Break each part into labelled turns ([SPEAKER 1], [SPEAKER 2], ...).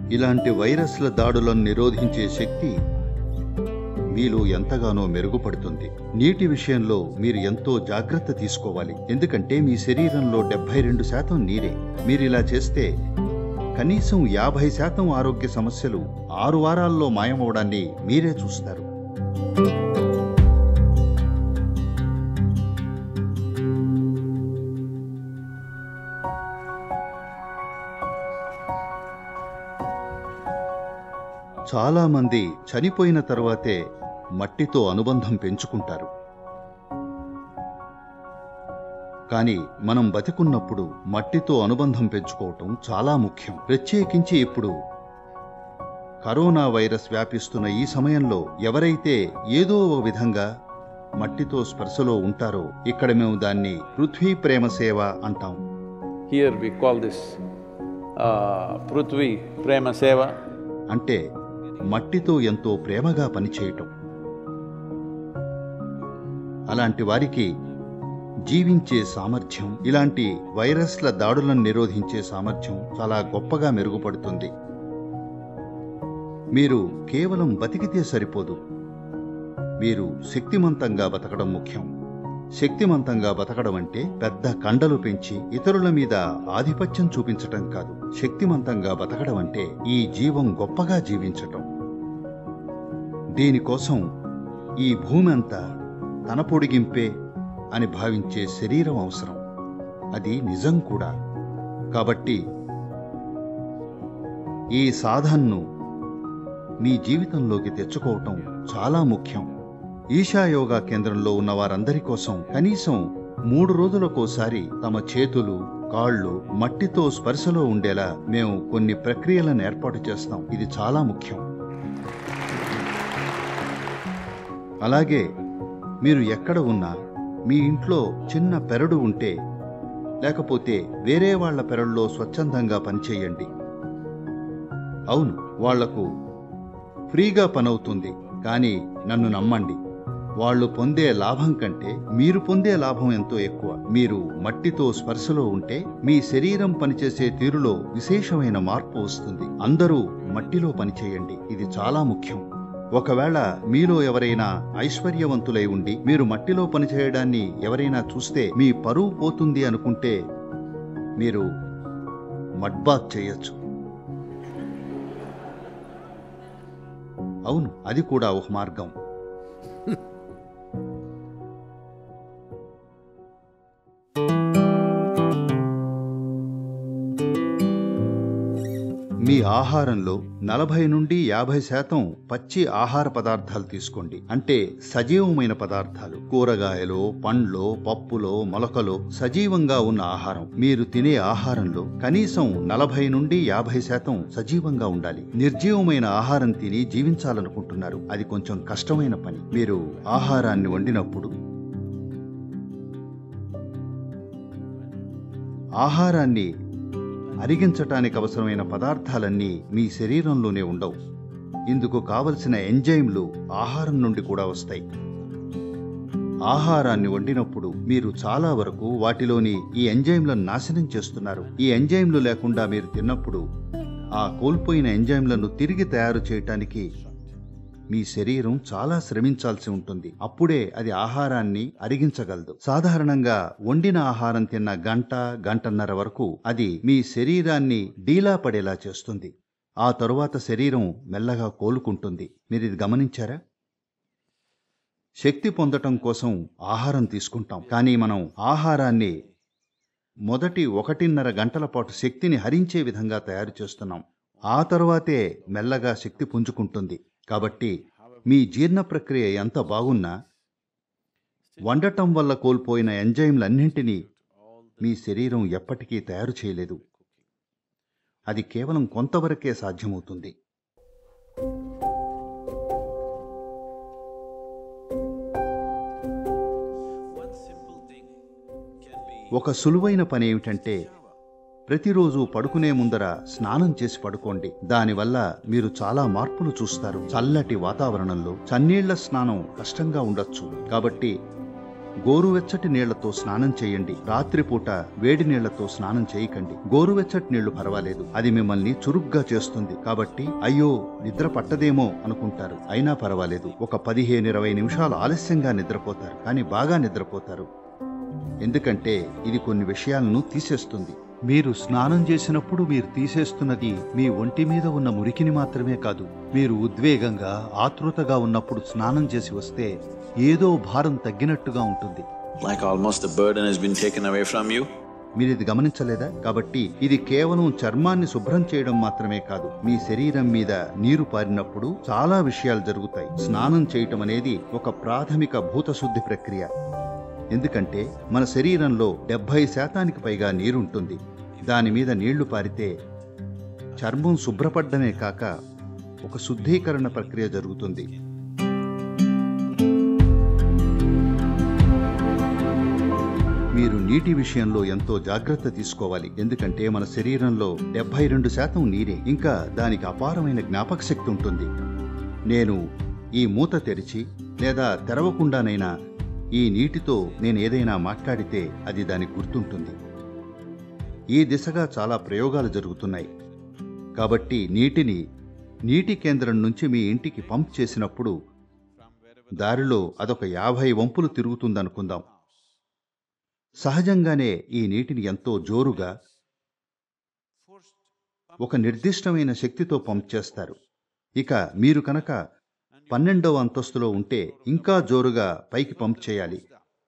[SPEAKER 1] ఇలాంటి వైరస్ల దాడులను నిరోధించే శక్తి మీలో ఎంతగానో మెరుగుపడుతుంది నీటి విషయంలో మీరు ఎంతో జాగ్రత్త తీసుకోవాలి ఎందుకంటే మీ శరీరంలో డెబ్బై రెండు శాతం నీరే మీరు ఇలా చేస్తే కనీసం యాభై శాతం ఆరోగ్య సమస్యలు ఆరు వారాల్లో మాయమవడాన్ని మీరే చూస్తారు చాలా మంది చనిపోయిన తర్వాతే మట్టితో అనుబంధం పెంచుకుంటారు కానీ మనం బతికున్నప్పుడు మట్టితో అనుబంధం పెంచుకోవటం చాలా ముఖ్యం ప్రత్యేకించి ఇప్పుడు కరోనా వైరస్ వ్యాపిస్తున్న ఈ సమయంలో ఎవరైతే ఏదో ఒక విధంగా మట్టితో స్పర్శలో ఉంటారో ఇక్కడ మేము దాన్ని పృథ్వీ ప్రేమ సేవ అంటాం
[SPEAKER 2] Here we call this uh, Prithvi Prema Seva.
[SPEAKER 1] అంటే మట్టితో ఎంతో ప్రేమగా పనిచేయటం అలాంటి వారికి జీవించే సామర్థ్యం ఇలాంటి వైరస్ల దాడులను నిరోధించే సామర్థ్యం చాలా గొప్పగా మెరుగుపడుతుంది మీరు కేవలం బతికితే సరిపోదు మీరు శక్తిమంతంగా బతకడం ముఖ్యం శక్తిమంతంగా బతకడం అంటే పెద్ద కండలు పెంచి ఇతరుల మీద ఆధిపత్యం చూపించటం కాదు శక్తిమంతంగా బతకడం అంటే ఈ జీవం గొప్పగా జీవించటం దీనికోసం ఈ భూమి అంతా తన పొడిగింపే అని భావించే శరీరం అవసరం అది నిజం కూడా కాబట్టి ఈ సాధనను మీ జీవితంలోకి తెచ్చుకోవటం చాలా ముఖ్యం ఈశా యోగా కేంద్రంలో ఉన్న వారందరి కోసం కనీసం మూడు రోజులకోసారి తమ చేతులు కాళ్ళు మట్టితో స్పర్శలో ఉండేలా మేము కొన్ని ప్రక్రియలను ఏర్పాటు చేస్తాం ఇది చాలా ముఖ్యం అలాగే మీరు ఎక్కడ ఉన్నా మీ ఇంట్లో చిన్న పెరడు ఉంటే లేకపోతే వేరే వాళ్ళ పెరడులో స్వచ్ఛందంగా పనిచేయండి అవును వాళ్లకు ఫ్రీగా పనవుతుంది కానీ నన్ను నమ్మండి వాళ్ళు పొందే లాభం కంటే మీరు పొందే లాభం ఎంతో ఎక్కువ మీరు మట్టితో స్పర్శలో ఉంటే మీ శరీరం పనిచేసే తీరులో విశేషమైన మార్పు వస్తుంది అందరూ మట్టిలో పనిచేయండి ఇది చాలా ముఖ్యం ఒకవేళ మీలో ఎవరైనా ఐశ్వర్యవంతులై ఉండి మీరు మట్టిలో పనిచేయడాన్ని ఎవరైనా చూస్తే మీ పరువు పోతుంది అనుకుంటే మీరు మడ్బాత్ చేయొచ్చు అవును అది కూడా ఒక మార్గం మీ ఆహారంలో నలభై నుండి యాభై శాతం పచ్చి ఆహార పదార్థాలు తీసుకోండి అంటే సజీవమైన పదార్థాలు కూరగాయలు పండ్లో పప్పులో మొలకలో సజీవంగా ఉన్న ఆహారం మీరు తినే ఆహారంలో కనీసం నలభై నుండి యాభై శాతం సజీవంగా ఉండాలి నిర్జీవమైన ఆహారం తిని జీవించాలనుకుంటున్నారు అది కొంచెం కష్టమైన పని మీరు ఆహారాన్ని వండినప్పుడు ఆహారాన్ని అరిగించటానికి అవసరమైన పదార్థాలన్నీ మీ శరీరంలోనే ఉండవు ఇందుకు కావలసిన ఎంజైమ్లు ఆహారం నుండి కూడా వస్తాయి ఆహారాన్ని వండినప్పుడు మీరు చాలా వరకు వాటిలోని ఈ ఎంజైమ్లను నాశనం చేస్తున్నారు ఈ ఎంజైమ్లు లేకుండా మీరు తిన్నప్పుడు ఆ కోల్పోయిన ఎంజైమ్లను తిరిగి తయారు చేయటానికి మీ శరీరం చాలా శ్రమించాల్సి ఉంటుంది అప్పుడే అది ఆహారాన్ని అరిగించగలదు సాధారణంగా వండిన ఆహారం తిన్న గంట గంటన్నర వరకు అది మీ శరీరాన్ని డీలా పడేలా చేస్తుంది ఆ తరువాత శరీరం మెల్లగా కోలుకుంటుంది మీరు ఇది గమనించారా శక్తి పొందటం కోసం ఆహారం తీసుకుంటాం కానీ మనం ఆహారాన్ని మొదటి ఒకటిన్నర గంటల పాటు శక్తిని హరించే విధంగా తయారు చేస్తున్నాం ఆ తరువాతే మెల్లగా శక్తి పుంజుకుంటుంది కాబట్టి మీ జీర్ణ ప్రక్రియ ఎంత బాగున్నా వండటం వల్ల కోల్పోయిన ఎంజైమ్లన్నింటినీ మీ శరీరం ఎప్పటికీ తయారు చేయలేదు అది కేవలం కొంతవరకే సాధ్యమవుతుంది ఒక సులువైన పని ఏమిటంటే ప్రతిరోజు పడుకునే ముందర స్నానం చేసి పడుకోండి దానివల్ల మీరు చాలా మార్పులు చూస్తారు చల్లటి వాతావరణంలో చన్నీళ్ల స్నానం కష్టంగా ఉండొచ్చు కాబట్టి గోరువెచ్చటి నీళ్లతో స్నానం చేయండి రాత్రిపూట వేడి నీళ్లతో స్నానం చేయకండి గోరువెచ్చటి నీళ్లు పర్వాలేదు అది మిమ్మల్ని చురుగ్గా చేస్తుంది కాబట్టి అయ్యో నిద్ర పట్టదేమో అనుకుంటారు అయినా పర్వాలేదు ఒక పదిహేను ఇరవై నిమిషాలు ఆలస్యంగా నిద్రపోతారు కానీ బాగా నిద్రపోతారు ఎందుకంటే ఇది కొన్ని విషయాలను తీసేస్తుంది మీరు స్నానం చేసినప్పుడు మీరు తీసేస్తున్నది మీ ఒంటి మీద ఉన్న మురికిని మాత్రమే కాదు మీరు ఉద్వేగంగా ఆతృతగా ఉన్నప్పుడు స్నానం చేసి వస్తే ఏదో భారం తగ్గినట్టుగా ఉంటుంది
[SPEAKER 3] Like almost the burden has been taken away from you.
[SPEAKER 1] మీరు ఇది గమనించలేదా కాబట్టి ఇది కేవలం చర్మాన్ని శుభ్రం చేయడం మాత్రమే కాదు మీ శరీరం మీద నీరు పారినప్పుడు చాలా విషయాలు జరుగుతాయి స్నానం చేయటం అనేది ఒక ప్రాథమిక భూతశుద్ధి ప్రక్రియ ఎందుకంటే మన శరీరంలో డెబ్బై శాతానికి పైగా నీరుంటుంది దాని మీద నీళ్లు పారితే చర్మం శుభ్రపడ్డమే కాక ఒక శుద్ధీకరణ ప్రక్రియ జరుగుతుంది మీరు నీటి విషయంలో ఎంతో జాగ్రత్త తీసుకోవాలి ఎందుకంటే మన శరీరంలో డెబ్బై రెండు శాతం నీరే ఇంకా దానికి అపారమైన జ్ఞాపక శక్తి ఉంటుంది నేను ఈ మూత తెరిచి లేదా తెరవకుండానైనా ఈ నీటితో నేను ఏదైనా మాట్లాడితే అది దానికి గుర్తుంటుంది ఈ దిశగా చాలా ప్రయోగాలు జరుగుతున్నాయి కాబట్టి నీటిని నీటి కేంద్రం నుంచి మీ ఇంటికి పంప్ చేసినప్పుడు దారిలో అదొక యాభై వంపులు తిరుగుతుందనుకుందాం సహజంగానే ఈ నీటిని ఎంతో జోరుగా ఒక నిర్దిష్టమైన శక్తితో పంప్ చేస్తారు ఇక మీరు కనుక పన్నెండవ అంతస్తులో ఉంటే ఇంకా జోరుగా పైకి పంప్ చేయాలి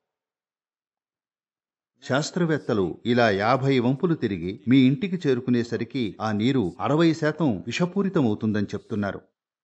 [SPEAKER 1] శాస్త్రవేత్తలు ఇలా యాభై వంపులు తిరిగి మీ ఇంటికి చేరుకునేసరికి ఆ నీరు అరవై శాతం విషపూరితమవుతుందని చెప్తున్నారు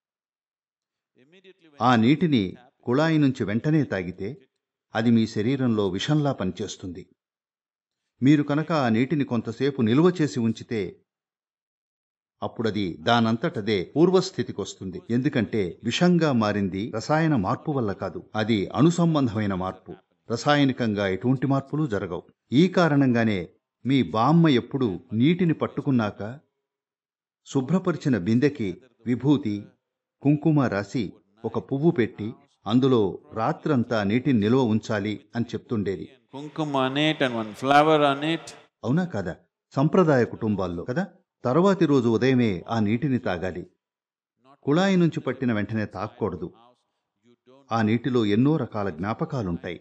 [SPEAKER 1] ఆ నీటిని కుళాయి నుంచి వెంటనే తాగితే అది మీ శరీరంలో విషంలా పనిచేస్తుంది మీరు కనుక ఆ నీటిని కొంతసేపు నిల్వ చేసి ఉంచితే అప్పుడది దానంతటదే పూర్వస్థితికి వస్తుంది ఎందుకంటే విషంగా మారింది రసాయన మార్పు వల్ల కాదు అది అణుసంబంధమైన మార్పు రసాయనికంగా ఎటువంటి మార్పులు జరగవు ఈ కారణంగానే మీ బామ్మ ఎప్పుడు నీటిని పట్టుకున్నాక శుభ్రపరిచిన బిందెకి విభూతి కుంకుమ రాసి ఒక పువ్వు పెట్టి అందులో రాత్రంతా నీటిని నిల్వ ఉంచాలి అని చెప్తుండేది
[SPEAKER 3] Kumkum on it and one flower on it.
[SPEAKER 1] అవునా కదా సంప్రదాయ కుటుంబాల్లో కదా తరువాతి రోజు ఉదయమే ఆ నీటిని తాగాలి కుళాయి నుంచి పట్టిన వెంటనే తాగకూడదు ఆ నీటిలో ఎన్నో రకాల జ్ఞాపకాలుంటాయి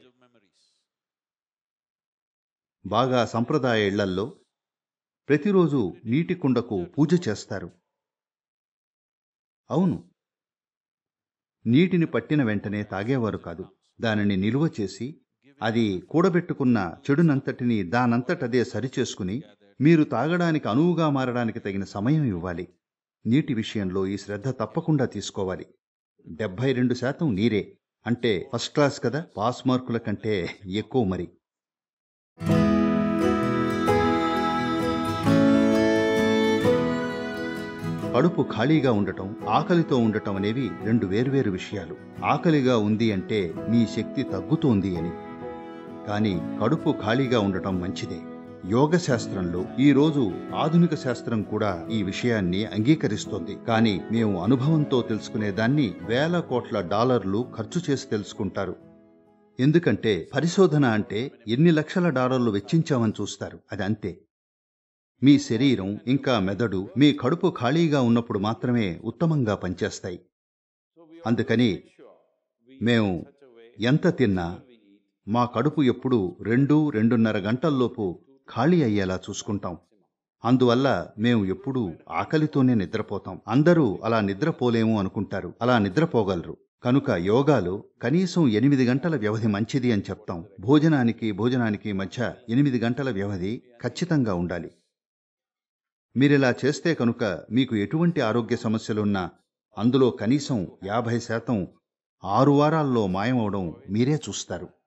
[SPEAKER 1] బాగా సంప్రదాయ ఇళ్లల్లో ప్రతిరోజు నీటి కుండకు పూజ చేస్తారు అవును నీటిని పట్టిన వెంటనే తాగేవారు కాదు దానిని నిలువ చేసి అది కూడబెట్టుకున్న చెడునంతటిని దానంతటదే సరిచేసుకుని మీరు తాగడానికి అనువుగా మారడానికి తగిన సమయం ఇవ్వాలి నీటి విషయంలో ఈ శ్రద్ధ తప్పకుండా తీసుకోవాలి డెబ్భై రెండు శాతం నీరే అంటే ఫస్ట్ క్లాస్ కదా పాస్ మార్కుల కంటే ఎక్కువ మరి కడుపు ఖాళీగా ఉండటం ఆకలితో ఉండటం అనేవి రెండు వేర్వేరు విషయాలు ఆకలిగా ఉంది అంటే మీ శక్తి తగ్గుతోంది అని కానీ కడుపు ఖాళీగా ఉండటం మంచిదే యోగ శాస్త్రంలో ఈ రోజు ఆధునిక శాస్త్రం కూడా ఈ విషయాన్ని అంగీకరిస్తోంది కానీ మేము అనుభవంతో తెలుసుకునే దాన్ని వేల కోట్ల డాలర్లు ఖర్చు చేసి తెలుసుకుంటారు ఎందుకంటే పరిశోధన అంటే ఎన్ని లక్షల డాలర్లు వెచ్చించామని చూస్తారు అది అంతే మీ శరీరం ఇంకా మెదడు మీ కడుపు ఖాళీగా ఉన్నప్పుడు మాత్రమే ఉత్తమంగా పనిచేస్తాయి అందుకని మేము ఎంత తిన్నా మా కడుపు ఎప్పుడు రెండు రెండున్నర గంటల్లోపు ఖాళీ అయ్యేలా చూసుకుంటాం అందువల్ల మేము ఎప్పుడూ ఆకలితోనే నిద్రపోతాం అందరూ అలా నిద్రపోలేము అనుకుంటారు అలా నిద్రపోగలరు కనుక యోగాలో కనీసం ఎనిమిది గంటల వ్యవధి మంచిది అని చెప్తాం భోజనానికి భోజనానికి మధ్య ఎనిమిది గంటల వ్యవధి ఖచ్చితంగా ఉండాలి మీరిలా చేస్తే కనుక మీకు ఎటువంటి ఆరోగ్య సమస్యలున్నా అందులో కనీసం యాభై శాతం ఆరు వారాల్లో మాయమవడం మీరే చూస్తారు